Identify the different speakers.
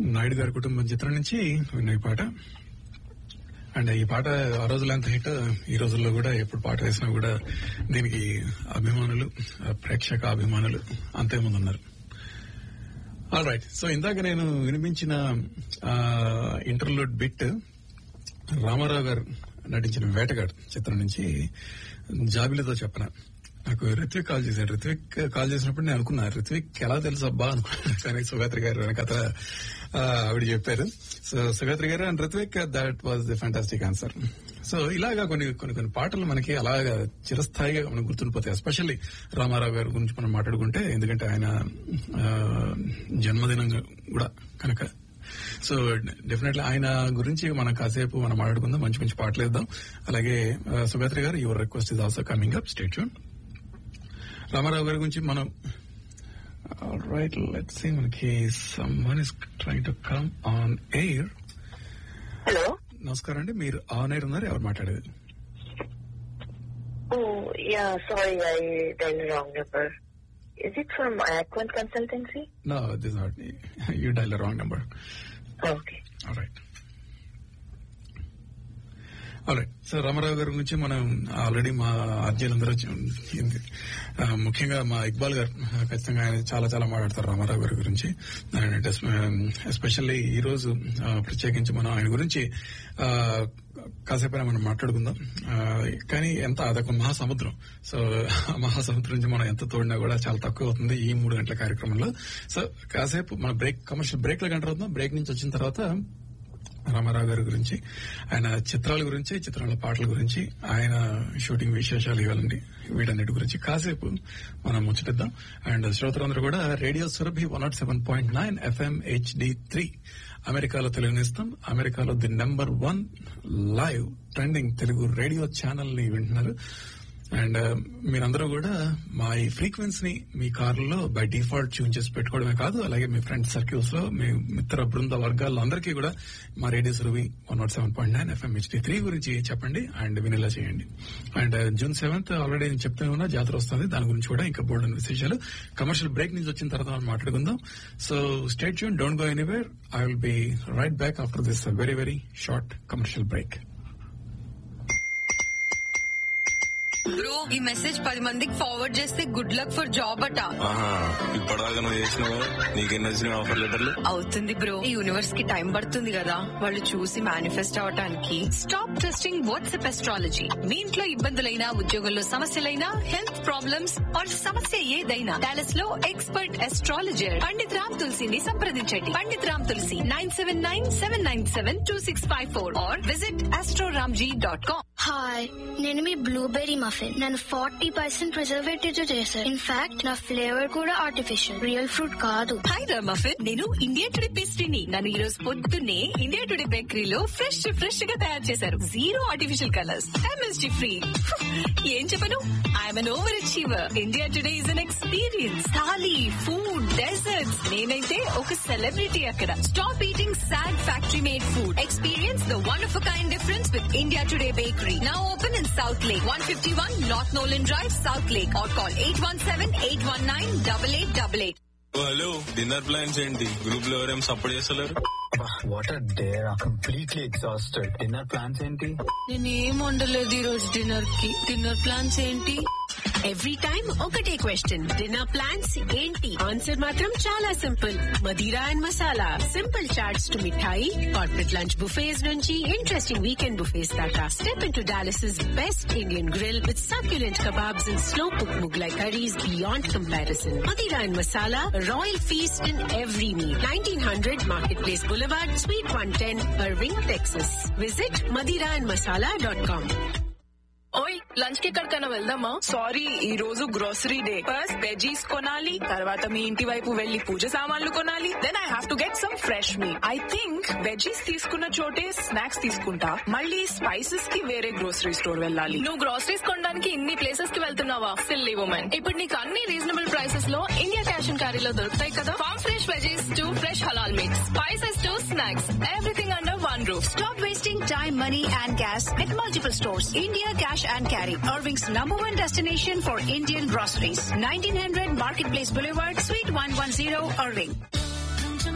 Speaker 1: నాయుడు గారి కుటుంబం చిత్రం నుంచి విన్న ఈ పాట అండ్ ఈ పాట ఆ రోజులో ఎంత హిట్ ఈ రోజుల్లో కూడా ఎప్పుడు పాట వేసినా కూడా దీనికి అభిమానులు ఆ ప్రేక్షక అభిమానులు అంతేమంది ఉన్నారు ఆల్ రైట్ సో ఇందాక నేను వినిపించిన ఇంటర్లూడ్ బిట్ రామారావు గారు నటించిన వేటగాడు చిత్రం నుంచి జాబిలితో చెప్పన నాకు రిత్విక్ కాల్ చేశాడు రిత్విక్ కాల్ చేసినప్పుడు నేను అనుకున్నా రిత్విక్ ఎలా తెలుసు అబ్బా అనుకున్నాను కానీ సుగాత్రి గారు వెనకత ఆవిడ చెప్పారు so Sugatri garu and Ritvik that was the fantastic answer so ఇలాగా కొన్ని కొన్ని కొన్ని పాటలు మనకి అలాగా చిరస్థాయిగా మనకు గుర్తుండిపోతాయి ఎస్పెషల్లీ రామారావు గారి గురించి మనం మాట్లాడుకుంటే ఎందుకంటే ఆయన ఆ, జన్మదినం కూడా కనుక సో డెఫినెట్లీ ఆయన గురించి మనం కాసేపు మనం మాట్లాడుకుందాం మంచి మంచి పాటలు వేద్దాం అలాగే ఆ, Sugatri garu your request is also coming up state Ramarao గారి గురించి మనం రైట్ లెట్ సీ మనకి someone is trying to come on air
Speaker 2: hello
Speaker 1: నమస్కారం అండి మీరు ఆన్ ఎయిర్ ఉన్నారు ఎవరు మాట్లాడేది
Speaker 2: oh yeah sorry I dial wrong number is it from అక్వెంట్ consultancy
Speaker 1: no this not you dial wrong number
Speaker 2: okay
Speaker 1: right right so Ramarao గారి గురించి మనం ఆల్రెడీ మా అర్జీలందరూ ముఖ్యంగా మా ఇక్బాల్ గారు ఆ, ఖచ్చితంగా ఆయన చాలా చాలా మాట్లాడతారు రామారావు గారి గురించి అండ్ ఎస్పెషల్లీ ఈ రోజు ఆ, ప్రత్యేకించి మనం ఆయన గురించి ఆ, కాసేపైనా మనం మాట్లాడుకుందాం ఆ, కానీ ఎంత అదొక మహాసముద్రం సో ఆ మహాసముద్రం నుంచి మనం ఎంత తోడినా కూడా చాలా తక్కువ అవుతుంది ఈ మూడు గంటల కార్యక్రమంలో సో కాసేపు మన బ్రేక్ కమర్షియల్ బ్రేక్ లో గంట అవుతున్నాం బ్రేక్ నుంచి వచ్చిన తర్వాత రామారావు గారి గురించి ఆయన చిత్రాల గురించి చిత్రాల పాటల గురించి ఆయన షూటింగ్ విశేషాలు ఇవ్వాలండి వీటన్నిటి గురించి కాసేపు మనం ముచ్చటిద్దాం అండ్ శ్రోతలందరూ కూడా radio Surabhi one not seven point nine FM HD three అమెరికాలో తెలుగునిస్తాం అమెరికాలో the number one live trending Telugu radio channel ని వింటున్నారు అండ్ మీరందరూ కూడా మా ఈ ఫ్రీక్వెన్సీని మీ కార్లలో బై డిఫాల్ట్ ట్యూన్ చేసి పెట్టుకోవడమే కాదు అలాగే మీ ఫ్రెండ్ సర్కిల్స్ లో మీ మిత్ర బృంద వర్గాల్లో అందరికీ కూడా మా radio Suravi one not seven point nine FM HD three గురించి చెప్పండి అండ్ వినిలా చేయండి అండ్ జూన్ సెవెంత్ ఆల్రెడీ నేను చెప్తూనే ఉన్నా జాతర వస్తుంది దాని గురించి కూడా ఇంకా బోల్డ్ అనే విశేషాలు కమర్షియల్ బ్రేక్ నుంచి వచ్చిన తర్వాత మనం మాట్లాడుకుందాం so stay tuned don't go anywhere I will be right back after this very very short commercial break
Speaker 3: bro ఈ మెసేజ్ పది మందికి ఫార్వర్డ్ చేస్తే గుడ్ లక్ ఫర్ జాబ్ అట
Speaker 4: ఆహా ఇప్పటిదాకా నువ్వు చేసినావు నీకెన్ని వచ్చినాయి ఆఫర్ లెటర్లు
Speaker 3: అవుతుంది బ్రో ఈ యూనివర్స్ కి టైం పడుతుంది కదా వాళ్ళు చూసి మేనిఫెస్ట్ అవటానికి స్టాప్ ట్రస్టింగ్ వాట్సాప్ ఎస్ట్రాలజీ మీ ఇంట్లో ఇబ్బందులైనా ఉద్యోగంలో సమస్యలైనా హెల్త్ ప్రాబ్లమ్స్ ఆర్ సమస్య ఏదైనా డాలస్ లో ఎక్స్పర్ట్ ఎస్ట్రాలజర్ పండిత్ రామ్ తులసిని సంప్రదించండి Pandit Ram Tulsi nine seven nine seven nine seven two six five four or visit Astroramji dot com
Speaker 5: hi నేను మీ బ్లూబెర్రీ మఫిన్ నన్ను ఫార్టీ పర్సెంట్ ప్రిజర్వేటివ్ తో చేశారు ఇన్ఫాక్ట్ నా ఫ్లేవర్ కూడా ఆర్టిఫిషియల్ రియల్ ఫ్రూట్ కాదు
Speaker 3: హాయ్ రామఫిన్ నేను ఇండియా టుడే పేస్ట్రీని నన్ను ఈ రోజు పొద్దున్నే ఇండియా టుడే బేకరీలో ఫ్రెష్ ఫ్రెష్ గా తయారు చేశారు zero artificial colours MSG free ఏం చెప్పను I'm an over achiever India today is an experience thali food desserts నేనైతే ఒక సెలబ్రిటీ అక్కడ stop eating sad factory made food experience the one of kind difference with India today bakery now open in South Lake one fifty one North Nolan Drive South Lake or call eight one seven eight one nine double eight double eight
Speaker 4: hello dinner plans ఏంటి group లో ఎవరేం support చేస్తలేరు
Speaker 6: what are there completely exhausted dinner plans ఏంటి
Speaker 3: నేనేం వండలేదు ఈ రోజు dinner కి డిన్నర్ ప్లాన్స్ ఏంటి
Speaker 7: ఎవ్రీ టైం ఒకటే క్వశ్చన్ డిన్నర్ ప్లాన్స్ ఏంటి ఆన్సర్ మాత్రం చాలా simple Madira and masala simple chaats to mithai corporate lunch buffets నుంచి ఇంట్రెస్టింగ్ వీకెండ్ బుఫేస్ దాకా step in to Dallas best Indian grill with succulent kebabs and slow cooked Mughlai curries beyond comparison. Madira and Masala, a royal feast in every meal. 1900 Marketplace Boulevard, Suite 110, Irving, Texas. Visit madiraandmasala.com.
Speaker 8: ఓయ్ lunch కి ఎక్కడికైనా వెళ్దామా sorry ఈ రోజు grocery day first veggies కొనాలి తర్వాత మీ ఇంటి వైపు వెళ్లి పూజ సామాన్లు కొనాలి then I have to get some fresh me I think veggies తీసుకున్న చోటే స్నాక్స్ తీసుకుంటా మళ్ళీ స్పైసెస్ కి వేరే గ్రోసరీ స్టోర్ వెళ్ళాలి నువ్వు గ్రోసరీస్ కొనడానికి ఇన్ని ప్లేసెస్ కి వెళ్తున్నావా సిల్లీ ఉమెన్ ఇప్పుడు నీకు అన్ని రీజనబుల్ ప్రైసెస్ లో ఇండియా క్యాష్ అండ్ క్యారీలో దొరుకుతాయి కదా farm fresh veggies to fresh halal mix spices to snacks everything under one roof
Speaker 9: Stop wasting time, money, and gas at multiple stores. India Cash and Carry, Irving's number one destination for Indian groceries. 1900 Marketplace Boulevard, Suite 110, Irving.